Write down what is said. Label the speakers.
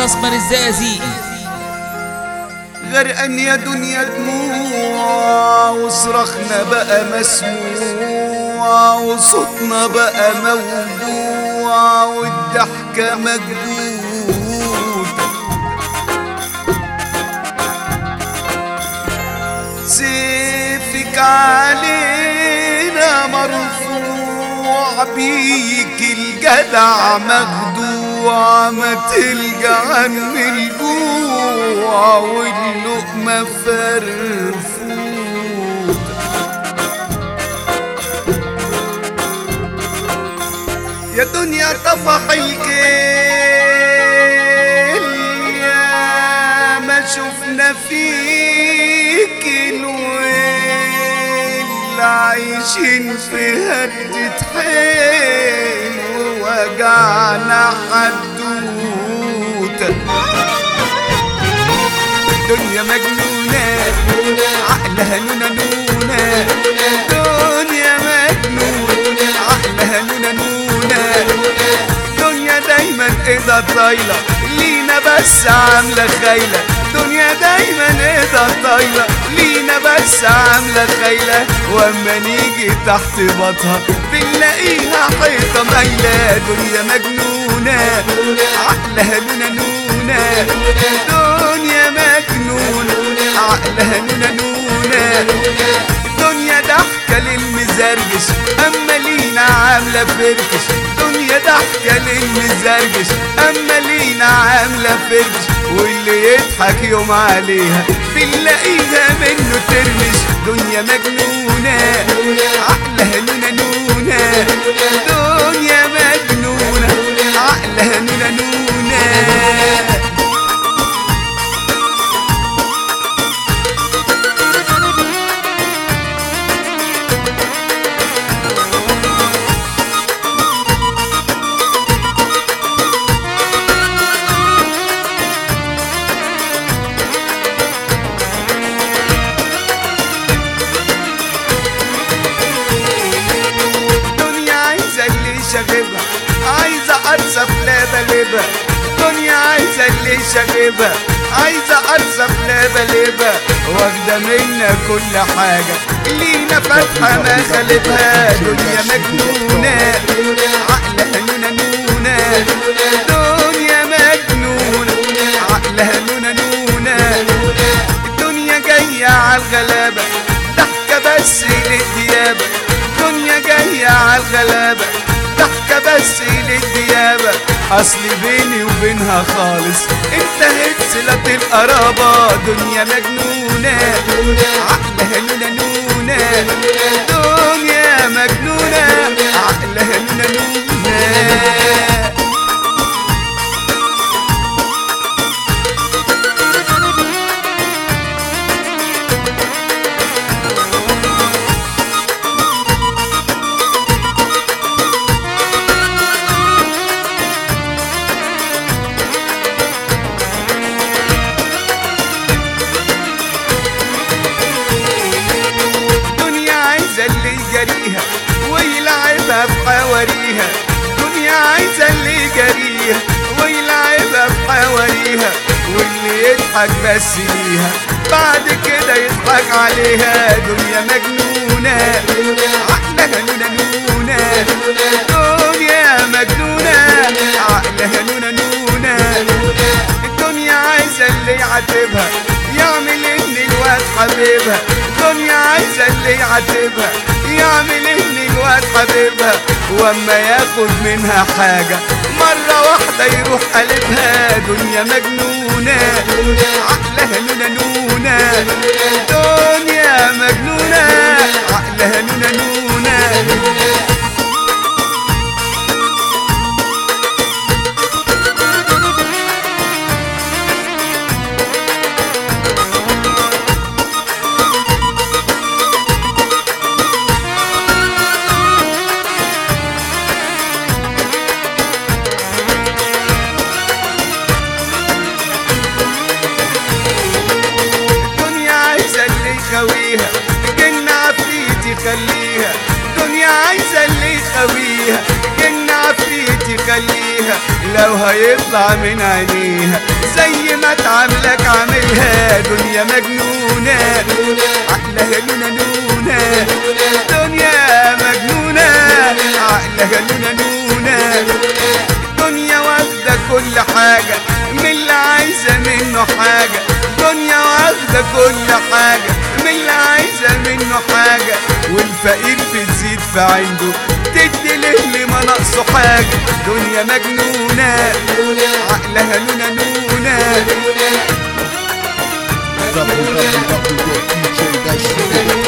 Speaker 1: المستثمر الزقازيقي
Speaker 2: غرقان يا دنيا دموع وصرخنا بقى مسموع وصوتنا بقى موجوع والضحكة مجدودة سيفك علينا مرفوع بيك الجدع مخدوع ما تلقى عن الجوع واللقمة فرفوت يا دنيا طفح الكيل يا ما شفنا فيك الويل عايشين في هدة حيل ووجعنا حدوتة دنيا مجنونة عقلها نونة نونة دنيا مجنونة عقلها نونة نونة دنيا دايما ايدها طايلة لينا بس عاملة خايلة دنيا دايما ايدها طايلة لينا بس عاملة خايلة واما نيجي تحت بطها بنلاقيها حيطة مايلة دنيا مجنونة عقلها نونة نونة دنيا مجنونة عقلها نونة نونة دنيا ضحكة للمزرجش أما لينا عاملة فركش دنيا ضحكة للمزرجش أما لينا عاملة فركش واللي يضحك يوم عليها بنلاقيها منه ترمش دنيا مجنونة عقلها نونة نونة دنيا مجنونة عقلها نونة نونة دنيا عايزة اللي شاغبها عايزة أرصف لابا لبا دنيا عايزة اللي شاغبها عايزة أرصف لابا لبا واخدة منا كل حاجة لينا فاتحة ما خلبها دنيا مجنونة عقلها نونة نونة دنيا مجنونة عقلها نونة نونة الدنيا جاية عالغلابة ضحكة بس للديابة الدنيا جاية عالغلابة ضحكة بس للديابة أصل بيني وبينها خالص انتهت صلة القرابة دنيا مجنونة عقلها نونة نونة دنيا مجنونة عقلها نونة نونة دنيا عايزة اللي يجريها ويلعبها بحواريها دنيا عايزة اللي يجريها ويلعبها بحواريها واللي يضحك بس ليها بعد كده يضحك عليها دنيا مجنونة عقلها نونة نونة دنيا مجنونة عقلها نونة نونة الدنيا عايزة اللي يعاتبها يعمل ان الواد حبيبها الدنيا عايزة اللي يعاتبها يعمل ان الواد حبيبها واما ياخد منها حاجة مرة واحدة يروح قلبها دنيا مجنونة عقلها نونة نونة دنيا مجنونة عقلها نونة نونة الدنيا عايزة اللي يخويها جن عفريت يخليها الدنيا عايزة اللي يخويها جن عفريت يخليها لو هيطلع من عينيها زي ما تعاملك عاملها دنيا مجنونة عقلها لونا نونة دنيا مجنونة عقلها لونا نونة دنيا واخدة كل حاجة من اللي عايزة منه حاجة دنيا واخدة كل حاجة من اللي عايزة منه حاجة والفقير بتزيد في عنده تدي للي ما ناقصه حاجة دنيا مجنونة عقلها لونا نونة
Speaker 1: www.dj-studio.com